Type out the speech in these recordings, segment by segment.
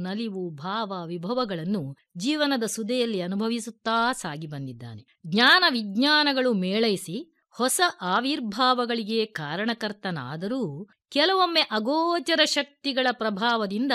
ನಲಿವು ಭಾವ ವಿಭವಗಳನ್ನು ಜೀವನದ ಸುದೆಯಲ್ಲಿ ಅನುಭವಿಸುತ್ತಾ ಸಾಗಿ ಬಂದಿದ್ದಾನೆ ಜ್ಞಾನ ವಿಜ್ಞಾನಗಳು ಮೇಳೈಸಿ ಹೊಸ ಆವಿರ್ಭಾವಗಳಿಗೆ ಕಾರಣಕರ್ತನಾದರೂ ಕೆಲವೊಮ್ಮೆ ಅಗೋಚರ ಶಕ್ತಿಗಳ ಪ್ರಭಾವದಿಂದ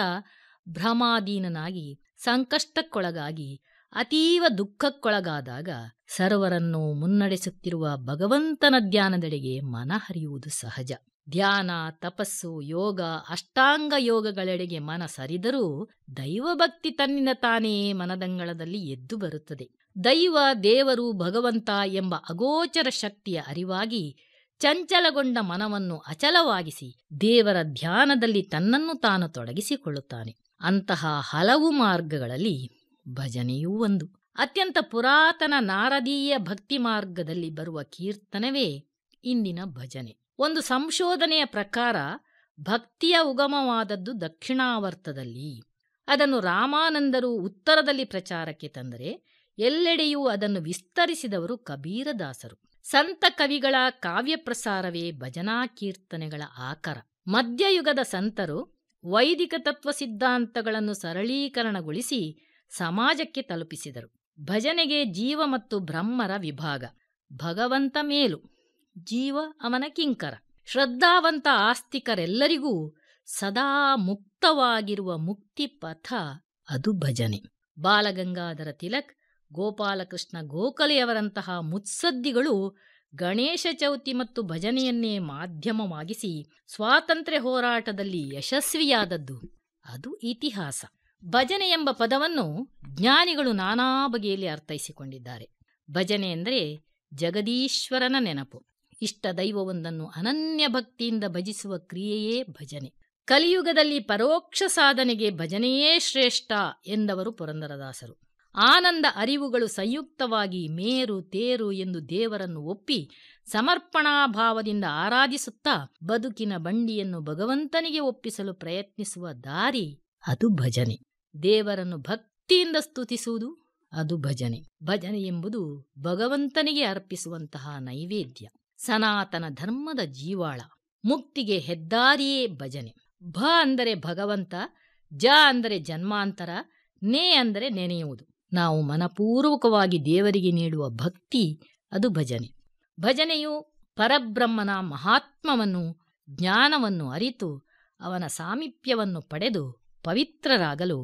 ಭ್ರಮಾಧೀನನಾಗಿ ಸಂಕಷ್ಟಕ್ಕೊಳಗಾಗಿ ಅತೀವ ದುಃಖಕ್ಕೊಳಗಾದಾಗ ಸರ್ವರನ್ನು ಮುನ್ನಡೆಸುತ್ತಿರುವ ಭಗವಂತನ ಧ್ಯಾನದೆಡೆಗೆ ಮನ ಹರಿಯುವುದು ಸಹಜ ಧ್ಯಾನ ತಪಸ್ಸು ಯೋಗ ಅಷ್ಟಾಂಗ ಯೋಗಗಳೆಡೆಗೆ ಮನ ಸರಿದರೂ ದೈವಭಕ್ತಿ ತನ್ನಿಂದ ತಾನೇ ಮನದಂಗಳದಲ್ಲಿ ಎದ್ದು ಬರುತ್ತದೆ ದೈವ ದೇವರು ಭಗವಂತ ಎಂಬ ಅಗೋಚರ ಶಕ್ತಿಯ ಅರಿವಾಗಿ ಚಂಚಲಗೊಂಡ ಮನವನ್ನು ಅಚಲವಾಗಿಸಿ ದೇವರ ಧ್ಯಾನದಲ್ಲಿ ತನ್ನನ್ನು ತಾನು ತೊಡಗಿಸಿಕೊಳ್ಳುತ್ತಾನೆ ಅಂತಹ ಹಲವು ಮಾರ್ಗಗಳಲ್ಲಿ ಭಜನೆಯೂ ಒಂದು ಅತ್ಯಂತ ಪುರಾತನ ನಾರದೀಯ ಭಕ್ತಿ ಮಾರ್ಗದಲ್ಲಿ ಬರುವ ಕೀರ್ತನವೇ ಇಂದಿನ ಭಜನೆ ಒಂದು ಸಂಶೋಧನೆಯ ಪ್ರಕಾರ ಭಕ್ತಿಯ ಉಗಮವಾದದ್ದು ದಕ್ಷಿಣಾವರ್ತದಲ್ಲಿ ಅದನ್ನು ರಾಮಾನಂದರು ಉತ್ತರದಲ್ಲಿ ಪ್ರಚಾರಕ್ಕೆ ತಂದರೆ ಎಲ್ಲೆಡೆಯೂ ಅದನ್ನು ವಿಸ್ತರಿಸಿದವರು ಕಬೀರದಾಸರು ಸಂತ ಕವಿಗಳ ಕಾವ್ಯ ಪ್ರಸಾರವೇ ಭಜನಾ ಕೀರ್ತನೆಗಳ ಆಕರ ಮಧ್ಯಯುಗದ ಸಂತರು ವೈದಿಕ ತತ್ವ ಸಿದ್ಧಾಂತಗಳನ್ನು ಸರಳೀಕರಣಗೊಳಿಸಿ ಸಮಾಜಕ್ಕೆ ತಲುಪಿಸಿದರು ಭಜನೆಗೆ ಜೀವ ಮತ್ತು ಬ್ರಹ್ಮರ ವಿಭಾಗ ಭಗವಂತ ಮೇಲು ಜೀವ ಅವನ ಕಿಂಕರ ಶ್ರದ್ಧಾವಂತ ಆಸ್ತಿಕರೆಲ್ಲರಿಗೂ ಸದಾ ಮುಕ್ತವಾಗಿರುವ ಮುಕ್ತಿ ಪಥ ಅದು ಭಜನೆ ಬಾಲಗಂಗಾಧರ ತಿಲಕ್ ಗೋಪಾಲಕೃಷ್ಣ ಗೋಖಲೆಯವರಂತಹ ಮುತ್ಸದ್ದಿಗಳು ಗಣೇಶ ಚೌತಿ ಮತ್ತು ಭಜನೆಯನ್ನೇ ಮಾಧ್ಯಮವಾಗಿಸಿ ಸ್ವಾತಂತ್ರ್ಯ ಹೋರಾಟದಲ್ಲಿ ಯಶಸ್ವಿಯಾದದ್ದು ಅದು ಇತಿಹಾಸ ಭಜನೆ ಎಂಬ ಪದವನ್ನು ಜ್ಞಾನಿಗಳು ನಾನಾ ಬಗೆಯಲ್ಲಿ ಅರ್ಥೈಸಿಕೊಂಡಿದ್ದಾರೆ ಭಜನೆ ಎಂದರೆ ಜಗದೀಶ್ವರನ ನೆನಪು ಇಷ್ಟ ದೈವವೊಂದನ್ನು ಅನನ್ಯ ಭಕ್ತಿಯಿಂದ ಭಜಿಸುವ ಕ್ರಿಯೆಯೇ ಭಜನೆ ಕಲಿಯುಗದಲ್ಲಿ ಪರೋಕ್ಷ ಸಾಧನೆಗೆ ಭಜನೆಯೇ ಶ್ರೇಷ್ಠ ಎಂದವರು ಪುರಂದರದಾಸರು ಆನಂದ ಅರಿವುಗಳು ಸಂಯುಕ್ತವಾಗಿ ಮೇರು ತೇರು ಎಂದು ದೇವರನ್ನು ಒಪ್ಪಿ ಸಮರ್ಪಣಾಭಾವದಿಂದ ಆರಾಧಿಸುತ್ತಾ ಬದುಕಿನ ಬಂಡಿಯನ್ನು ಭಗವಂತನಿಗೆ ಒಪ್ಪಿಸಲು ಪ್ರಯತ್ನಿಸುವ ದಾರಿ ಅದು ಭಜನೆ ದೇವರನ್ನು ಭಕ್ತಿಯಿಂದ ಸ್ತುತಿಸುವುದು ಅದು ಭಜನೆ ಭಜನೆ ಎಂಬುದು ಭಗವಂತನಿಗೆ ಅರ್ಪಿಸುವಂತಹ ನೈವೇದ್ಯ ಸನಾತನ ಧರ್ಮದ ಜೀವಾಳ ಮುಕ್ತಿಗೆ ಹೆದ್ದಾರಿಯೇ ಭಜನೆ ಭ ಅಂದರೆ ಭಗವಂತ ಜ ಅಂದರೆ ಜನ್ಮಾಂತರ ನೇ ಅಂದರೆ ನೆನೆಯುವುದು ನಾವು ಮನಪೂರ್ವಕವಾಗಿ ದೇವರಿಗೆ ನೀಡುವ ಭಕ್ತಿ ಅದು ಭಜನೆ ಭಜನೆಯು ಪರಬ್ರಹ್ಮನ ಮಹಾತ್ಮವನ್ನು ಜ್ಞಾನವನ್ನು ಅರಿತು ಅವನ ಸಾಮೀಪ್ಯವನ್ನು ಪಡೆದು ಪವಿತ್ರರಾಗಲು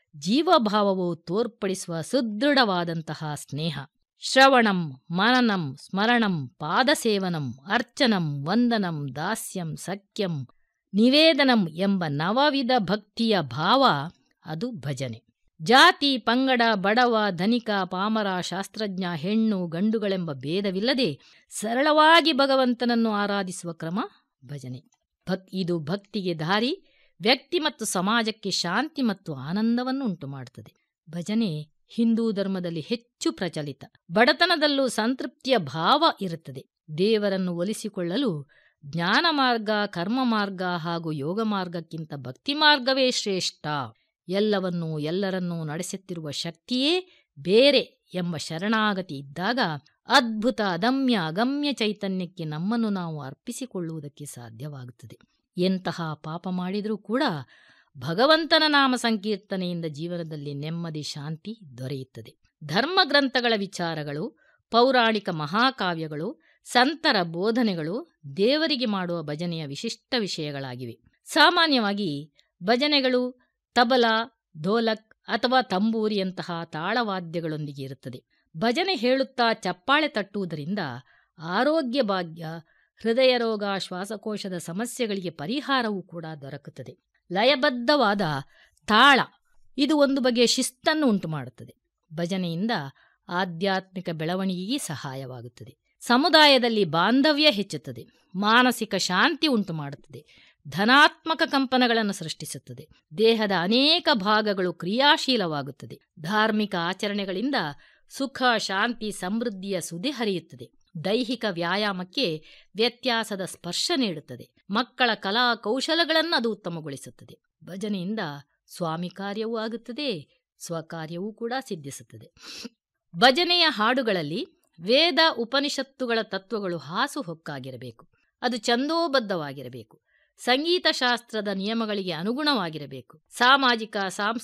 ಜೀವಭಾವವು ತೋರ್ಪಡಿಸುವ ಸುದೃಢವಾದಂತಹ ಸ್ನೇಹ ಶ್ರವಣಂ ಮನನಂ ಸ್ಮರಣಂ ಪಾದಸೇವನಂ ಅರ್ಚನಂ ವಂದನಂ ದಾಸ್ಯಂ ಸಖ್ಯಂ ನಿವೇದನಂ ಎಂಬ ನವವಿಧ ಭಕ್ತಿಯ ಭಾವ ಅದು ಭಜನೆ ಜಾತಿ ಪಂಗಡ ಬಡವ ಧನಿಕ ಪಾಮರ ಶಾಸ್ತ್ರಜ್ಞ ಹೆಣ್ಣು ಗಂಡುಗಳೆಂಬ ಭೇದವಿಲ್ಲದೆ ಸರಳವಾಗಿ ಭಗವಂತನನ್ನು ಆರಾಧಿಸುವ ಕ್ರಮ ಭಜನೆ ಭಕ್ ಇದು ಭಕ್ತಿಗೆ ದಾರಿ ವ್ಯಕ್ತಿ ಮತ್ತು ಸಮಾಜಕ್ಕೆ ಶಾಂತಿ ಮತ್ತು ಆನಂದವನ್ನು ಉಂಟು ಮಾಡುತ್ತದೆ ಭಜನೆ ಹಿಂದೂ ಧರ್ಮದಲ್ಲಿ ಹೆಚ್ಚು ಪ್ರಚಲಿತ ಬಡತನದಲ್ಲೂ ಸಂತೃಪ್ತಿಯ ಭಾವ ಇರುತ್ತದೆ ದೇವರನ್ನು ಒಲಿಸಿಕೊಳ್ಳಲು ಜ್ಞಾನ ಮಾರ್ಗ ಕರ್ಮ ಮಾರ್ಗ ಹಾಗೂ ಯೋಗ ಮಾರ್ಗಕ್ಕಿಂತ ಭಕ್ತಿ ಮಾರ್ಗವೇ ಶ್ರೇಷ್ಠ ಎಲ್ಲವನ್ನೂ ಎಲ್ಲರನ್ನೂ ನಡೆಸುತ್ತಿರುವ ಶಕ್ತಿಯೇ ಬೇರೆ ಎಂಬ ಶರಣಾಗತಿ ಇದ್ದಾಗ ಅದ್ಭುತ ಅದಮ್ಯ ಅಗಮ್ಯ ಚೈತನ್ಯಕ್ಕೆ ನಮ್ಮನ್ನು ನಾವು ಅರ್ಪಿಸಿಕೊಳ್ಳುವುದಕ್ಕೆ ಸಾಧ್ಯವಾಗುತ್ತದೆ ಎಂತಹ ಪಾಪ ಮಾಡಿದರೂ ಕೂಡ ಭಗವಂತನ ನಾಮ ಸಂಕೀರ್ತನೆಯಿಂದ ಜೀವನದಲ್ಲಿ ನೆಮ್ಮದಿ ಶಾಂತಿ ದೊರೆಯುತ್ತದೆ ಧರ್ಮ ಗ್ರಂಥಗಳ ವಿಚಾರಗಳು ಪೌರಾಣಿಕ ಮಹಾಕಾವ್ಯಗಳು ಸಂತರ ಬೋಧನೆಗಳು ದೇವರಿಗೆ ಮಾಡುವ ಭಜನೆಯ ವಿಶಿಷ್ಟ ವಿಷಯಗಳಾಗಿವೆ ಸಾಮಾನ್ಯವಾಗಿ ಭಜನೆಗಳು ತಬಲಾ ಧೋಲಕ್ ಅಥವಾ ತಂಬೂರಿಯಂತಹ ತಾಳವಾದ್ಯಗಳೊಂದಿಗೆ ಇರುತ್ತದೆ ಭಜನೆ ಹೇಳುತ್ತಾ ಚಪ್ಪಾಳೆ ತಟ್ಟುವುದರಿಂದ ಆರೋಗ್ಯ ಭಾಗ್ಯ ಹೃದಯ ರೋಗ ಶ್ವಾಸಕೋಶದ ಸಮಸ್ಯೆಗಳಿಗೆ ಪರಿಹಾರವೂ ಕೂಡ ದೊರಕುತ್ತದೆ ಲಯಬದ್ಧವಾದ ತಾಳ ಇದು ಒಂದು ಬಗೆಯ ಶಿಸ್ತನ್ನು ಉಂಟು ಮಾಡುತ್ತದೆ ಭಜನೆಯಿಂದ ಆಧ್ಯಾತ್ಮಿಕ ಬೆಳವಣಿಗೆಗೆ ಸಹಾಯವಾಗುತ್ತದೆ ಸಮುದಾಯದಲ್ಲಿ ಬಾಂಧವ್ಯ ಹೆಚ್ಚುತ್ತದೆ ಮಾನಸಿಕ ಶಾಂತಿ ಉಂಟು ಮಾಡುತ್ತದೆ ಧನಾತ್ಮಕ ಕಂಪನಗಳನ್ನು ಸೃಷ್ಟಿಸುತ್ತದೆ ದೇಹದ ಅನೇಕ ಭಾಗಗಳು ಕ್ರಿಯಾಶೀಲವಾಗುತ್ತದೆ ಧಾರ್ಮಿಕ ಆಚರಣೆಗಳಿಂದ ಸುಖ ಶಾಂತಿ ಸಮೃದ್ಧಿಯ ಸುದೆ ಹರಿಯುತ್ತದೆ ದೈಹಿಕ ವ್ಯಾಯಾಮಕ್ಕೆ ವ್ಯತ್ಯಾಸದ ಸ್ಪರ್ಶ ನೀಡುತ್ತದೆ ಮಕ್ಕಳ ಕಲಾ ಕೌಶಲಗಳನ್ನು ಅದು ಉತ್ತಮಗೊಳಿಸುತ್ತದೆ ಭಜನೆಯಿಂದ ಸ್ವಾಮಿ ಕಾರ್ಯವೂ ಆಗುತ್ತದೆ ಸ್ವಕಾರ್ಯವೂ ಕೂಡ ಸಿದ್ಧಿಸುತ್ತದೆ ಭಜನೆಯ ಹಾಡುಗಳಲ್ಲಿ ವೇದ ಉಪನಿಷತ್ತುಗಳ ತತ್ವಗಳು ಹಾಸುಹೊಕ್ಕಾಗಿರಬೇಕು ಅದು ಛಂದೋಬದ್ಧವಾಗಿರಬೇಕು ಸಂಗೀತ ಶಾಸ್ತ್ರದ ನಿಯಮಗಳಿಗೆ ಅನುಗುಣವಾಗಿರಬೇಕು ಸಾಮಾಜಿಕ ಸಾಂಸ್ಕೃತಿಕ